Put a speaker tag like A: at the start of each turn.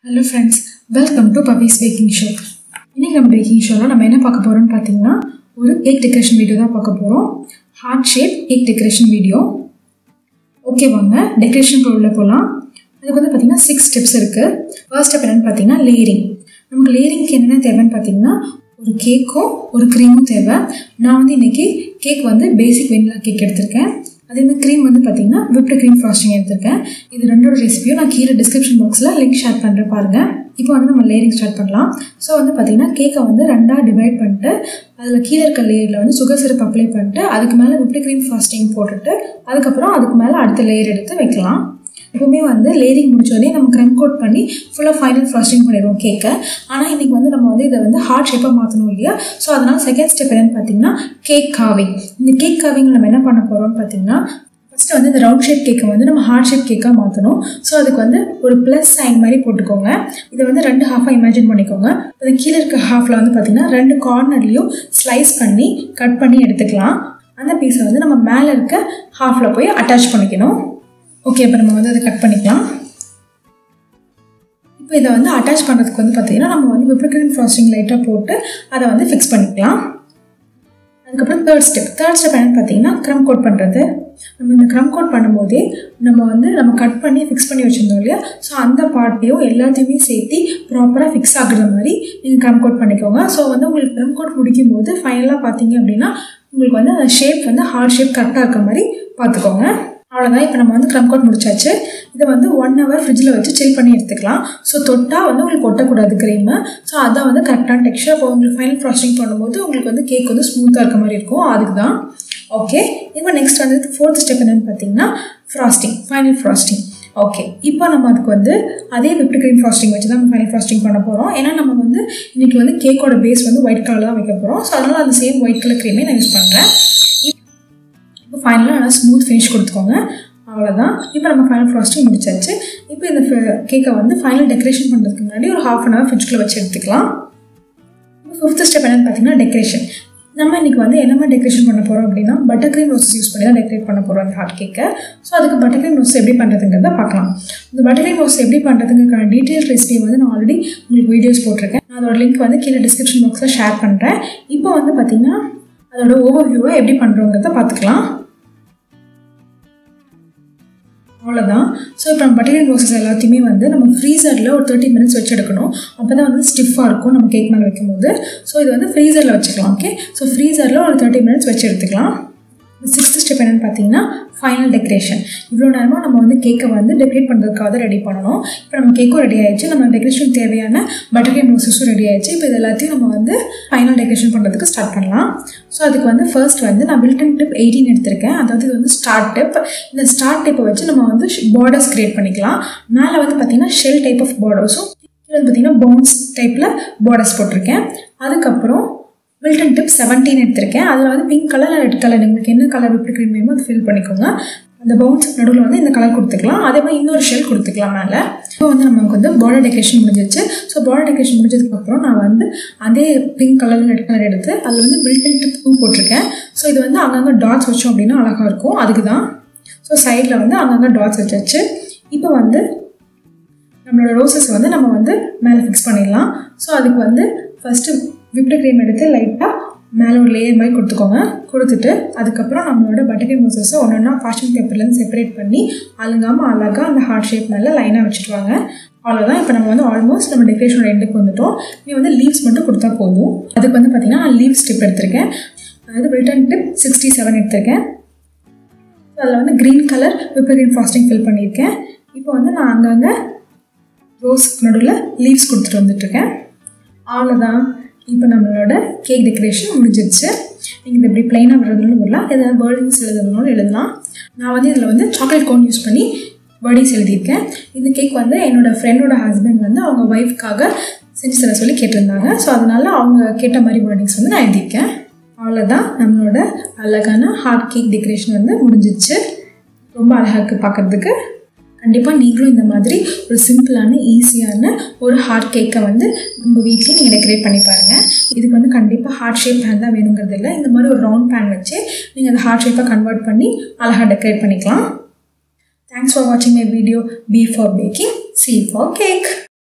A: hello friends welcome to Pavi's baking show இன்றைக்கி நம்ம packing ஷோவில் நம்ம என்ன பார்க்க போகிறோம்னு பார்த்தீங்கன்னா ஒரு கேக் டெக்கரேஷன் வீடியோ தான் பார்க்க போகிறோம் heart shape cake decoration video okay வாங்க டெக்கரேஷன் உள்ள போகலாம் அதுக்கு வந்து பார்த்திங்கன்னா சிக்ஸ் ஸ்டெப்ஸ் இருக்குது ஃபர்ஸ்ட் ஸ்டெப் என்னென்னு பார்த்தீங்கன்னா லேயரிங் நமக்கு லேயரிங்க்கு என்னென்ன தேவைன்னு பார்த்தீங்கன்னா ஒரு கேக்கும் ஒரு க்ரீமும் தேவை நான் வந்து இன்றைக்கி கேக் வந்து பேசிக் வெண்ணிலா கேக் எடுத்திருக்கேன் அதேமாதிரி க்ரீம் வந்து பார்த்தீங்கன்னா விப்டு க்ரீம் ஃப்ராஸ்டிங் எடுத்திருக்கேன் இது ரெண்டோட ரெசிபியும் நான் கீழே டிஸ்கிரிப்ஷன் பாக்ஸில் லிங்க் ஷேர் பண்ணுறேன் பாருங்கள் இப்போ வந்து நம்ம லேயரிங் ஸ்டார்ட் பண்ணலாம் ஸோ வந்து பார்த்தீங்கன்னா கேக்கை வந்து ரெண்டாக டிவைட் பண்ணிட்டு அதில் கீழே இருக்க லேயரில் வந்து சுகர் சிரப் அப்ளை பண்ணிட்டு அதுக்கு மேலே விப்டு க்ரீம் ஃப்ராஸ்டிங் போட்டுட்டு அதுக்கப்புறம் அதுக்கு மேலே அடுத்த லேயர் எடுத்து வைக்கலாம் எப்பவுமே வந்து லேயரிங் முடிச்சோடனே நம்ம க்ரம் கோட் பண்ணி ஃபுல்லாக ஃபைனல் ஃப்ராஸ்டிங் பண்ணிடுவோம் கேக்கை ஆனால் இன்றைக்கி வந்து நம்ம வந்து இதை வந்து ஹார்ட் ஷேப்பாக மாற்றணும் இல்லையா ஸோ அதனால் செகண்ட் ஸ்டெப் என்னென்னு பார்த்தீங்கன்னா கேக் காவிங் இந்த கேக் காவிங் நம்ம என்ன பண்ண போகிறோம்னு பார்த்தீங்கன்னா ஃபஸ்ட்டு வந்து இந்த ரவுண்ட் ஷேப் கேக்கை வந்து நம்ம ஹார்ட் ஷேப் கேக்காக மாற்றணும் ஸோ அதுக்கு வந்து ஒரு ப்ளஸ் சைன் மாதிரி போட்டுக்கோங்க இதை வந்து ரெண்டு ஹாஃபாக இமேஜின் பண்ணிக்கோங்க அது கீழே இருக்க ஹாஃபில் வந்து பார்த்திங்கன்னா ரெண்டு கார்னர்லேயும் ஸ்லைஸ் பண்ணி கட் பண்ணி எடுத்துக்கலாம் அந்த பீஸை வந்து நம்ம மேலே இருக்க ஹாஃபில் போய் அட்டாச் பண்ணிக்கணும் ஓகே இப்போ நம்ம வந்து அதை கட் பண்ணிக்கலாம் இப்போ இதை வந்து அட்டாச் பண்ணுறதுக்கு வந்து பார்த்திங்கன்னா நம்ம வந்து விப்ரிக்ரீம் ஃப்ராஸ்டிங் லைட்டாக போட்டு அதை வந்து ஃபிக்ஸ் பண்ணிக்கலாம் அதுக்கப்புறம் தேர்ட் ஸ்டெப் தேர்ட் ஸ்டெப் என்னென்னு பார்த்தீங்கன்னா க்ரம் கோட் பண்ணுறது நம்ம இந்த க்ரம் கோட் பண்ணும்போதே நம்ம வந்து நம்ம கட் பண்ணி ஃபிக்ஸ் பண்ணி வச்சுருந்தோம் இல்லையா ஸோ அந்த பார்ட்டையும் எல்லாத்தையுமே சேர்த்து ப்ராப்பராக ஃபிக்ஸ் ஆகுற மாதிரி நீங்கள் க்ரம் கோட் பண்ணிக்கோங்க ஸோ வந்து உங்களுக்கு க்ரம் கோட் முடிக்கும் போது ஃபைனலாக பார்த்தீங்க அப்படின்னா உங்களுக்கு வந்து அந்த ஷேப் வந்து ஹார்ட் ஷேப் கரெக்டாக இருக்க மாதிரி பார்த்துக்கோங்க அவ்வளோதான் இப்போ நம்ம வந்து க்ரம் கோட் முடிச்சாச்சு இதை வந்து ஒன் ஹவர் ஃப்ரிட்ஜில் வச்சு சில் பண்ணி எடுத்துக்கலாம் ஸோ தொட்டால் வந்து உங்களுக்கு ஒட்டக்கூடாது க்ரீமு ஸோ அதான் வந்து கரெக்டான டெக்ஸ்டர் அப்போ உங்களுக்கு ஃபைனல் ஃப்ராஸ்டிங் பண்ணும்போது உங்களுக்கு வந்து கேக் வந்து ஸ்மூத்தாக இருக்க மாதிரி இருக்கும் அதுக்கு தான் ஓகே இப்போ நெக்ஸ்ட் வந்து ஃபோர்த் ஸ்டெப் என்னென்னு பார்த்தீங்கன்னா ஃப்ராஸ்டிங் ஃபைனல் ஃப்ராஸ்டிங் ஓகே இப்போ நம்ம அதுக்கு வந்து அதே விப்டு க்ரீம் ஃப்ராஸ்டிங் வச்சு தான் ஃபைனல் ஃப்ராஸ்டிங் பண்ண போகிறோம் ஏன்னா நம்ம வந்து இன்றைக்கி வந்து கேக்கோட பேஸ் வந்து ஒயிட் கலர் தான் வைக்க போகிறோம் ஸோ அதனால் அந்த சேம் ஒயிட் கலர் க்ரீமே நான் யூஸ் பண்ணுறேன் இப்போ ஃபைனலாக நல்லா ஸ்மூத் ஃபினிஷ் கொடுத்துக்கோங்க அவ்வளோதான் இப்போ நம்ம ஃபைனல் ஃப்ராஸ்டிங் முடிச்சாச்சு இப்போ இந்த கேக்கை வந்து ஃபைனல் டெக்கரேஷன் பண்ணுறதுக்கு முன்னாடி ஒரு ஹாஃப் அன் ஹவர் ஃப்ரிட்ஜ்குள்ளே வச்சு எடுத்துக்கலாம் இப்போ ஃபிஃப்த் ஸ்டெப் என்னென்னு பார்த்தீங்கன்னா டெக்கரேஷன் நம்ம இன்றைக்கி வந்து என்ன மாதிரி டெக்கரேஷன் பண்ண போகிறோம் அப்படின்னா பட்டர் க்ரீம் ரோசஸ் யூஸ் பண்ணி தான் டெக்கரேட் பண்ண போகிறோம் அந்த ஹாட் கேக்கை ஸோ அதுக்கு பட்டர் க்ரீம் ரோஸ் எப்படி பண்ணுறதுங்கிறத பார்க்கலாம் இந்த பட்டர் க்ரீம் ரோஸ் எப்படி பண்ணுறதுங்கிறக்கான டீட்டெயில் ரெசிபி வந்து நான் ஆல்ரெடி உங்களுக்கு வீடியோஸ் போட்டிருக்கேன் நான் அதோட லிங்க் வந்து கீழே டிஸ்கிரிப்ஷன் பாக்ஸில் ஷேர் பண்ணுறேன் இப்போ வந்து பார்த்திங்கன்னா அதோட ஓவர் வியூவை எப்படி பண்ணுறோங்கிறத பார்த்துக்கலாம் அவ்வளோதான் ஸோ இப்போ நம்ம பட்டர் ரோசஸ் எல்லாத்தையுமே வந்து நம்ம ஃப்ரீசரில் ஒரு தேர்ட்டி மினிட்ஸ் வச்சு எடுக்கணும் அப்போ தான் வந்து ஸ்டிஃபாக இருக்கும் நம்ம கேக் மேலே வைக்கும்போது ஸோ இது வந்து ஃப்ரீசரில் வச்சுக்கலாம் ஓகே ஸோ ஃப்ரீசரில் ஒரு தேர்ட்டி மினிட்ஸ் வச்சு எடுத்துக்கலாம் சிக்ஸ்த் ஸ்டெப் என்னென்னு பார்த்தீங்கன்னா ஃபைனல் டெக்கரேஷன் இவ்வளோ நேரமாக நம்ம வந்து கேக்கை வந்து டெக்கரேட் பண்ணுறதுக்காக தான் ரெடி பண்ணணும் இப்போ நம்ம கேக்கும் ரெடி ஆயிடுச்சு நம்ம டெக்கரேஷன் தேவையான பட்டர் கேக் ரோசஸும் ரெடி ஆயிடுச்சு இப்போ இது எல்லாத்தையும் நம்ம வந்து ஃபைனல் டெக்கரேஷன் பண்ணுறதுக்கு ஸ்டார்ட் பண்ணலாம் ஸோ அதுக்கு வந்து ஃபர்ஸ்ட் வந்து நான் வில்டன் டிப் எயிட்டீன் எடுத்திருக்கேன் அதாவது இது வந்து ஸ்டார்ட் டிப் இந்த ஸ்டார்ட் டிப்பை வச்சு நம்ம வந்து பார்டர்ஸ் க்ரியேட் பண்ணிக்கலாம் மேலே வந்து பார்த்திங்கன்னா ஷெல் டைப் ஆஃப் பார்டர்ஸும் கீழே வந்து பார்த்திங்கன்னா பவுன்ஸ் டைப்பில் பார்டர்ஸ் போட்டிருக்கேன் அதுக்கப்புறம் மில்டன் டிப் செவன்டீன் எடுத்திருக்கேன் அதில் வந்து பிங்க் கலர் ரெட் கலர் உங்களுக்கு என்ன கலர் எப்படி க்ரீம் வேணுமோ அது ஃபில் பண்ணிக்கோங்க அந்த பவுன்ஸ் நடுவில் வந்து இந்த கலர் கொடுத்துக்கலாம் அதே மாதிரி இன்னொரு ஷெல் கொடுத்துக்கலாம் மேலே இப்போ வந்து நமக்கு வந்து பார்டர் டெக்கரேஷன் முடிஞ்சிச்சு ஸோ பார்டர் டெக்கரேஷன் முடிஞ்சதுக்கப்புறம் நான் வந்து அதே பிங்க் கலர் ரெட் கலர் எடுத்து அதில் வந்து மில்டன் டிப் டூ போட்டிருக்கேன் ஸோ இது வந்து அங்கங்கே டாட்ஸ் வச்சோம் அப்படின்னா அழகாக இருக்கும் அதுக்கு தான் ஸோ சைடில் வந்து அங்கங்கே டாட்ஸ் வச்சாச்சு இப்போ வந்து நம்மளோட ரோசஸ் வந்து நம்ம வந்து மேலே ஃபிக்ஸ் பண்ணிடலாம் ஸோ அதுக்கு வந்து ஃபஸ்ட்டு விப்டு க்ரீம் எடுத்து லைட்டாக மேலே ஒரு லேயர் மாதிரி கொடுத்துக்கோங்க கொடுத்துட்டு அதுக்கப்புறம் நம்மளோட பட்டர் க்ரீம் ரோசஸை ஒன்று ஒன்றா பாஷன் பேப்பர்லேருந்து செப்பரேட் பண்ணி அழுங்காமல் அழகாக அந்த ஹார்ட் ஷேப் மேலே லைனாக வச்சுட்டு வாங்க அவ்வளோதான் இப்போ நம்ம வந்து ஆல்மோஸ்ட் நம்ம டெக்கரேஷனோட எண்டுக்கு வந்துட்டோம் நீ வந்து லீவ்ஸ் மட்டும் கொடுத்தா போதும் அதுக்கு வந்து பார்த்திங்கன்னா நான் லீவ்ஸ் டிப் எடுத்திருக்கேன் அதாவது ரிட்டன் டிப் சிக்ஸ்டி செவன் எடுத்திருக்கேன் அதில் வந்து green colour whipper green frosting fill பண்ணியிருக்கேன் இப்போ வந்து நான் அங்கங்கே ரோஸ் நடுவில் லீவ்ஸ் கொடுத்துட்டு வந்துட்டுருக்கேன் அவ்வளோதான் இப்போ நம்மளோட கேக் டெக்கரேஷன் முடிஞ்சிருச்சு நீங்கள் இந்த இப்படி ப்ளைனாக வர்றதுனாலும் வரலாம் ஏதாவது வேர்டிங்ஸ் எழுதுனாலும் எழுதலாம் நான் வந்து இதில் வந்து சாக்லேட் கோன் யூஸ் பண்ணி வேர்டிங்ஸ் எழுதியிருக்கேன் இந்த கேக் வந்து என்னோடய ஃப்ரெண்டோட ஹஸ்பண்ட் வந்து அவங்க ஒய்ஃப்காக செஞ்சு தர சொல்லி கேட்டிருந்தாங்க ஸோ அதனால் அவங்க கேட்ட மாதிரி வேர்டிங்ஸ் வந்து நான் எழுதியிருக்கேன் அவ்வளோதான் நம்மளோட அழகான ஹார்ட் கேக் டெக்கரேஷன் வந்து முடிஞ்சிச்சு ரொம்ப அழகாக இருக்குது பார்க்குறதுக்கு கண்டிப்பாக நீங்களும் இந்த மாதிரி ஒரு சிம்பிளான ஈஸியான ஒரு ஹார்ட் கேக்கை வந்து உங்கள் வீட்லேயே நீங்கள் டெக்கரேட் பண்ணி பாருங்கள் இதுக்கு வந்து கண்டிப்பாக ஹார்ட் ஷேப் பேன் தான் வேணுங்கிறது இல்லை இந்த மாதிரி ஒரு ரவுண்ட் பேன் வச்சு நீங்கள் அந்த ஹார்ட் ஷேப்பாக கன்வெர்ட் பண்ணி அழகாக டெக்கரேட் பண்ணிக்கலாம் தேங்க்ஸ் ஃபார் வாட்சிங் my video B for baking C for cake